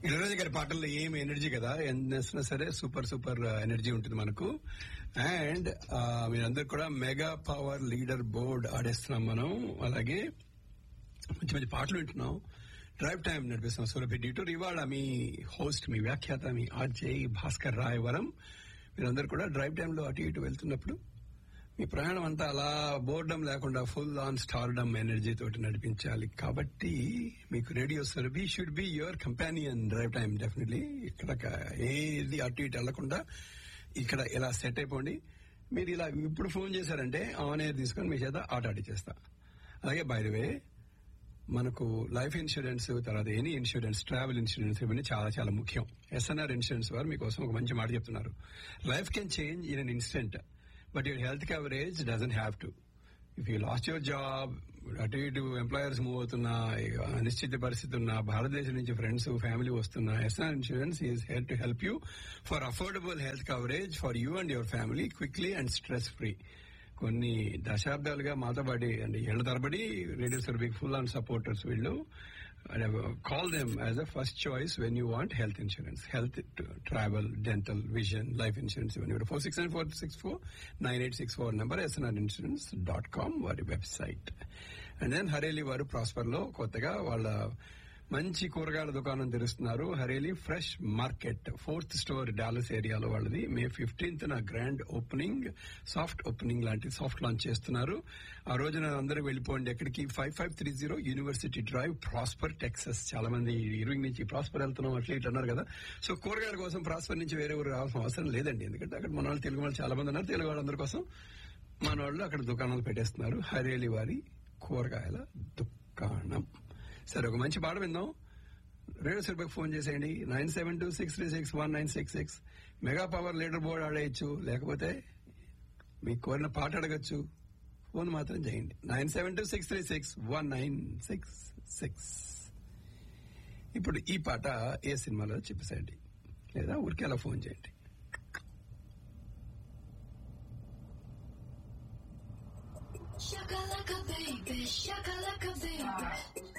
ఇళరాజు గారి పాటల్లో ఏం ఎనర్జీ కదా ఎంత వేసినా సరే సూపర్ సూపర్ ఎనర్జీ ఉంటుంది మనకు అండ్ మీరందరూ కూడా మెగా పవర్ లీడర్ బోర్డ్ ఆడేస్తున్నాం మనం అలాగే మంచి మంచి పాటలు వింటున్నాం డ్రైవ్ టైం నడిపిస్తున్నాం సురభి డిటూర్ ఇవాళ మీ హోస్ట్ మీ వ్యాఖ్యాత మీ ఆర్జే భాస్కర్ రాయవరం మీరందరూ కూడా డ్రైవ్ టైంలో అటు ఇటు వెళ్తున్నప్పుడు మీ ప్రయాణం అంతా అలా బోర్డం లేకుండా ఫుల్ ఆన్ స్టార్డమ్ ఎనర్జీ తోటి నడిపించాలి కాబట్టి మీకు radio Surabhi should be your companion drive time definitely ఇక్కడ ఏది అటు ఇటు వెళ్లకుండా ఇక్కడ ఇలా సెట్ అయిపోండి మీరు ఇలా ఇప్పుడు ఫోన్ చేశారంటే ఆన్ ఎయిర్ తీసుకొని మీ చేత ఆట ఆడిచేస్తా అలాగే బై ద వే మనకు లైఫ్ ఇన్సూరెన్స్ తర్వాత ఎనీ ఇన్సూరెన్స్ ట్రావెల్ ఇన్సూరెన్స్ ఇవన్నీ చాలా చాలా ముఖ్యం ఎస్ఎన్ఆర్ ఇన్సూరెన్స్ వారు మీకోసం ఒక మంచి మాట చెప్తున్నారు life can change in an instant but your health coverage doesn't have to if you lost your job అటు ఇటు ఎంప్లాయర్స్ మూవ్ అవుతున్నా అనిశ్చిత పరిస్థితి ఉన్నా భారతదేశం నుంచి ఫ్రెండ్స్ ఫ్యామిలీ వస్తున్నా SR insurance is help to help you for affordable health coverage for you and your family quickly and stress free కొన్ని దశాబ్దాలుగా మాతో పాడి అంటే ఏళ్ల తరబడి రేడియో సర్వీక్ ఫుల్ అండ్ సపోర్టర్స్ వీళ్ళు call them as a first choice when you want health insurance health travel dental vision life insurance ఇవన్నీ కూడా four six nine four six four nine eight six four number SNR insurance dot com వారి website and then Hareli వారు Prosper లో కొత్తగా వాళ్ళ మంచి కూరగాయల దుకాణం తెరుస్తున్నారు Hareli fresh market fourth store Dallas ఏరియాలో వాళ్ళది మే ఫిఫ్టీన్త్ నా గ్రాండ్ ఓపెనింగ్ సాఫ్ట్ ఓపెనింగ్ లాంటి సాఫ్ట్ లాంచ్ చేస్తున్నారు ఆ రోజున అందరూ వెళ్ళిపోండి ఎక్కడికి five five three zero university drive Prosper Texas చాలా మంది ఇరువింగ్ నుంచి ప్రాస్పర్ వెళ్తున్నాం అట్లా ఇట్లా అన్నారు కదా సో కూరగాయల కోసం ప్రాస్పర్ నుంచి వేరే ఊరు రావాల్సిన అవసరం లేదండి ఎందుకంటే అక్కడ మన వాళ్ళు తెలుగు వాళ్ళు చాలా మంది ఉన్నారు తెలుగు వాళ్ళందరి కోసం మన వాళ్ళు అక్కడ దుకాణాలు పెట్టేస్తున్నారు హరేలి వారి కూరగాయల దుకాణం సరే ఒక మంచి పాట విందాం రేడియో సర్బక్ ఫోన్ చేసేయండి nine seven two six three six one nine six six mega power leader board ఆడేయచ్చు లేకపోతే మీకు కోరిన పాట అడగచ్చు ఫోన్ మాత్రం చేయండి nine seven two six three six one nine six six ఇప్పుడు ఈ పాట ఏ సినిమాలో చెప్పేసేయండి లేదా ఊరికి అలా ఫోన్ చేయండి Shakalaka baby, shakalaka baby.